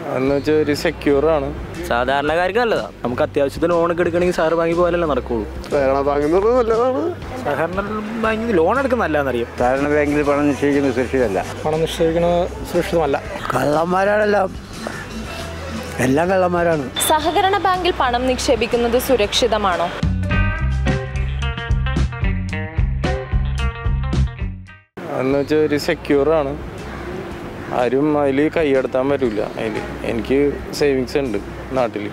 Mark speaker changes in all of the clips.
Speaker 1: എന്ന് വെച്ചാൽ ഒരു സെക്യൂർ ആണ്
Speaker 2: സാധാരണക്കാർക്ക് നല്ലതാ നമുക്ക് അത്യാവശ്യത്തിന് ലോണൊക്കെ എടുക്കണമെങ്കിൽ സാറ് ബാങ്കിൽ പോയാലല്ലേ നടക്കുള്ളൂ
Speaker 3: സഹകരണ ബാങ്ക് എന്ന് പറഞ്ഞാൽ നല്ലതാണ്
Speaker 4: സഹകരണ ബാങ്കിൽ ലോൺ എടുക്കുന്ന നല്ലതെന്നറിയാം
Speaker 5: സാധാരണ ബാങ്കിൽ പണം നിക്ഷേപിക്കുന്നത് സുരക്ഷിതമല്ല
Speaker 4: പണം നിക്ഷേപിക്കുന്നത് സുരക്ഷിതമല്ല
Speaker 5: കള്ളന്മാരാണെല്ലാം എല്ലാം കള്ളന്മാരാണ്
Speaker 6: സഹകരണ ബാങ്കിൽ പണം നിക്ഷേപിക്കുന്നത് സുരക്ഷിതമാണോ
Speaker 1: എന്ന് വെച്ചാൽ ഒരു സെക്യൂർ ആണ് ആരും അതിൽ കൈയടത്താൻ പറ്റില്ല അതിൽ എനിക്ക് സേവിങ്സ് ഉണ്ട് നാട്ടിൽ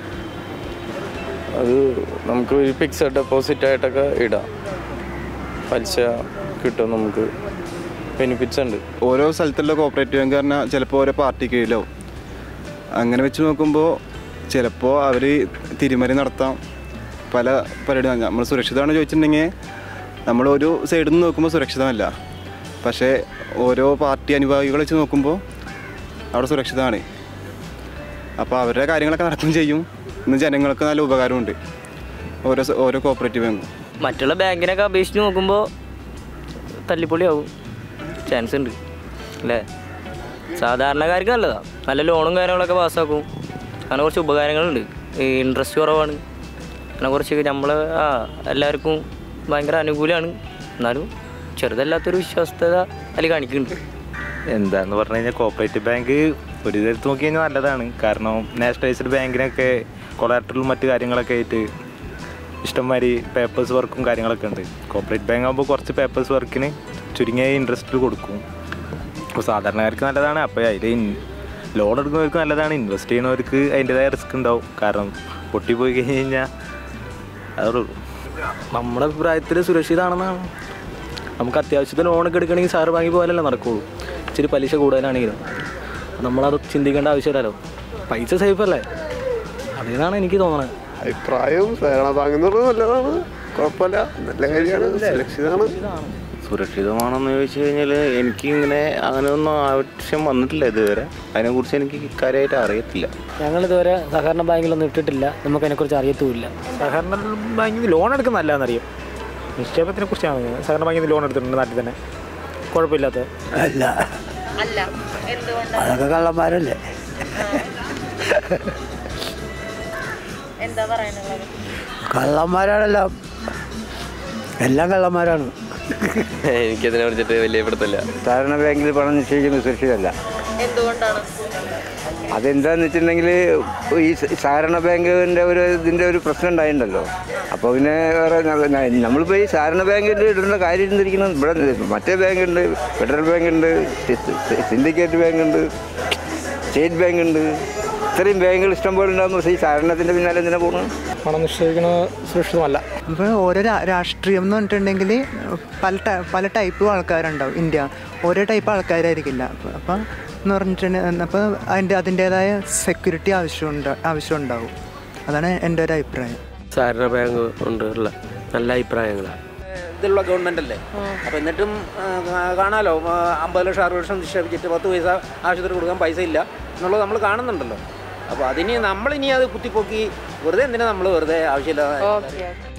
Speaker 1: അത് നമുക്ക് ഒരു ഫിക്സഡ് ഡെപ്പോസിറ്റ് ആയിട്ടൊക്കെ ഇടാം പലിശ കിട്ടും നമുക്ക് ബെനിഫിറ്റ്സ് ഉണ്ട്
Speaker 7: ഓരോ സ്ഥലത്തുള്ള കോപ്പറേറ്റീവ് ബാങ്ക് പറഞ്ഞാൽ ചിലപ്പോൾ ഓരോ പാർട്ടി കീഴിലാവും അങ്ങനെ വെച്ച് നോക്കുമ്പോൾ ചിലപ്പോൾ അവർ തിരിമറി നടത്താം പല പരിപാടി നമ്മൾ സുരക്ഷിതമാണെന്ന് ചോദിച്ചിട്ടുണ്ടെങ്കിൽ നമ്മൾ ഒരു സൈഡിൽ നിന്ന് നോക്കുമ്പോൾ സുരക്ഷിതമല്ല പക്ഷേ ഓരോ പാർട്ടി അനുഭാവികൾ വെച്ച് നോക്കുമ്പോൾ അവിടെ സുരക്ഷിതമാണ് അപ്പോൾ അവരുടെ കാര്യങ്ങളൊക്കെ നടക്കുകയും ചെയ്യും ഇന്ന് ജനങ്ങൾക്ക് നല്ല ഉപകാരമുണ്ട് ഓരോ സ- ഓരോ കോപ്പറേറ്റീവ് ബാങ്കും
Speaker 2: മറ്റുള്ള ബാങ്കിനൊക്കെ അപേക്ഷിച്ച് നോക്കുമ്പോൾ തല്ലിപ്പൊളിയാവും ചാൻസ് ഉണ്ട് അല്ലേ സാധാരണക്കാർക്ക് നല്ലതാ നല്ല ലോണും കാര്യങ്ങളൊക്കെ പാസ്സാക്കും അങ്ങനെ കുറച്ച് ഉപകാരങ്ങളുണ്ട് ഈ ഇൻട്രസ്റ്റ് കുറവാണ് അങ്ങനെ കുറച്ച് നമ്മൾ ആ എല്ലാവർക്കും ഭയങ്കര അനുകൂലമാണ് എന്നാലും ചെറുതല്ലാത്തൊരു വിശ്വാസ്യത അതിൽ കാണിക്കുന്നുണ്ട്
Speaker 8: എന്താന്ന് പറഞ്ഞു കഴിഞ്ഞാൽ കോപ്പറേറ്റീവ് ബാങ്ക് ഒരു തരത്ത് നോക്കി കഴിഞ്ഞാൽ നല്ലതാണ് കാരണം നാഷണലൈസ്ഡ് ബാങ്കിനൊക്കെ കൊളാറ്ററും മറ്റു കാര്യങ്ങളൊക്കെ ആയിട്ട് ഇഷ്ടംമാതിരി പേപ്പേഴ്സ് വർക്കും കാര്യങ്ങളൊക്കെ ഉണ്ട് കോപ്പറേറ്റ് ബാങ്ക് ആകുമ്പോൾ കുറച്ച് പേപ്പേഴ്സ് വർക്കിന് ചുരുങ്ങിയ ഇൻട്രസ്റ്റിൽ കൊടുക്കും അപ്പോൾ സാധാരണക്കാർക്ക് നല്ലതാണ് അപ്പോൾ അതിൽ ലോൺ എടുക്കുന്നവർക്ക് നല്ലതാണ് ഇൻവെസ്റ്റ് ചെയ്യുന്നവർക്ക് അതിൻ്റെതായ റിസ്ക് ഉണ്ടാവും കാരണം പൊട്ടിപ്പോയി കഴിഞ്ഞ് കഴിഞ്ഞാൽ അതുള്ളൂ
Speaker 4: നമ്മുടെ അഭിപ്രായത്തിൽ സുരക്ഷിതമാണെന്നാണ് നമുക്ക് അത്യാവശ്യത്തിന് ലോണൊക്കെ എടുക്കണമെങ്കിൽ സാറ് ബാങ്കിൽ പോയാലല്ലേ നടക്കുള്ളൂ ഇച്ചിരി പലിശ കൂടുതലാണെങ്കിലും നമ്മളത് ചിന്തിക്കേണ്ട ആവശ്യമില്ലല്ലോ പൈസ സേഫ് അല്ലേ അതേതാണ് എനിക്ക് തോന്നുന്നത്
Speaker 3: അഭിപ്രായം സഹകരണ ബാങ്ക് എന്ന് പറഞ്ഞാൽ നല്ലതാണ് കുഴപ്പമില്ല നല്ല കാര്യമാണ് സുരക്ഷിതമാണ്
Speaker 9: സുരക്ഷിതമാണെന്ന് ചോദിച്ചു കഴിഞ്ഞാൽ എനിക്ക് ഇങ്ങനെ അങ്ങനെ ഒന്നും ആവശ്യം വന്നിട്ടില്ല ഇതുവരെ അതിനെക്കുറിച്ച് എനിക്ക് കാര്യമായിട്ട് അറിയത്തില്ല
Speaker 4: ഞങ്ങളിതുവരെ സഹകരണ ബാങ്കിലൊന്നും ഇട്ടിട്ടില്ല നമുക്ക് അതിനെക്കുറിച്ച് അറിയത്തുമില്ല സഹകരണ ബാങ്കിൽ ലോൺ എടുക്കുന്ന നല്ലതെന്നറിയാം നിക്ഷേപത്തിനെ കുറിച്ചാണ് സഹകരണ ബാങ്കിൽ നിന്ന് ലോൺ എടുത്തിട്ടുണ്ട് നാട്ടിൽ തന്നെ കുഴപ്പമില്ലാത്ത
Speaker 5: അല്ല
Speaker 6: അല്ല എന്തുകൊണ്ട്
Speaker 5: അതൊക്കെ കള്ളന്മാരല്ലേ
Speaker 6: എന്താ പറയാനുള്ളത്
Speaker 5: കള്ളന്മാരാണെല്ലാം എല്ലാം കള്ളന്മാരാണ്
Speaker 2: എനിക്കതിനെ കുറിച്ചിട്ട് വലിയ പിടുത്തല്ല
Speaker 5: സാധാരണ ബാങ്കിൽ പണം നിക്ഷേപിക്കുന്നത് സുരക്ഷിതമല്ല
Speaker 6: എന്തുകൊണ്ടാണ്
Speaker 5: അതെന്താന്ന് വെച്ചിട്ടുണ്ടെങ്കിൽ ഈ സ- സഹകരണ ബാങ്കിൻ്റെ ഒരു ഇതിൻ്റെ ഒരു പ്രശ്നം ഉണ്ടായിട്ടുണ്ടല്ലോ അപ്പോൾ പിന്നെ വേറെ ന- നമ്മളിപ്പോൾ ഈ സഹകരണ ബാങ്കിൽ ഇടേണ്ട കാര്യം ഇരുന്നിരിക്കുന്നത് ഇവിടെ മറ്റേ ബാങ്കുണ്ട് ഫെഡറൽ ബാങ്കുണ്ട് സിൻഡിക്കേറ്റ് ബാങ്കുണ്ട് സ്റ്റേറ്റ് ബാങ്കുണ്ട് ഇത്രയും ബാങ്കുകൾ ഇഷ്ടം പോലെ ഉണ്ടാകുമ്പോൾ പക്ഷേ ഈ സഹകരണത്തിൻ്റെ പിന്നാലെ എന്തിനാ പോകുന്നത്
Speaker 4: പണം നിക്ഷേപിക്കുന്നത് സുരക്ഷിതമല്ല
Speaker 10: അപ്പോൾ ഓരോ രാ- രാഷ്ട്രീയം എന്ന് പറഞ്ഞിട്ടുണ്ടെങ്കിൽ പല ടൈ- പല ടൈപ്പ് ആൾക്കാരുണ്ടാവും ഇന്ത്യ ഓരോ ടൈപ്പ് ആൾക്കാരായിരിക്കില്ല അപ്പോൾ അപ്പം എന്ന് പറഞ്ഞിട്ടുണ്ടെങ്കിൽ അപ്പോൾ അതിൻ്റെ അതിൻ്റേതായ സെക്യൂരിറ്റി ആവശ്യമുണ്ട് ആവശ്യമുണ്ടാവും അതാണ് എൻ്റെ ഒരു അഭിപ്രായം
Speaker 2: സഹകരണ ബാങ്ക് ഉണ്ട് ഉള്ള നല്ല അഭിപ്രായങ്ങളാണ്
Speaker 11: ഇതിലുള്ള ഗവൺമെന്റ് അല്ലേ അപ്പൊ എന്നിട്ടും ആ, കാ- കാണാലോ ആ, അമ്പത് ലക്ഷം അറുപത് ലക്ഷം നിക്ഷേപിച്ചിട്ട് പത്ത് പൈസ ആശുപത്രി കൊടുക്കാൻ പൈസ ഇല്ല എന്നുള്ളത് നമ്മൾ കാണുന്നുണ്ടല്ലോ അപ്പോൾ അതിന് നമ്മളിനി അത് കുത്തിപ്പൊക്കി വെറുതെ എന്തിനാ നമ്മൾ വെറുതെ ആവശ്യമില്ല
Speaker 6: ഓക്കെ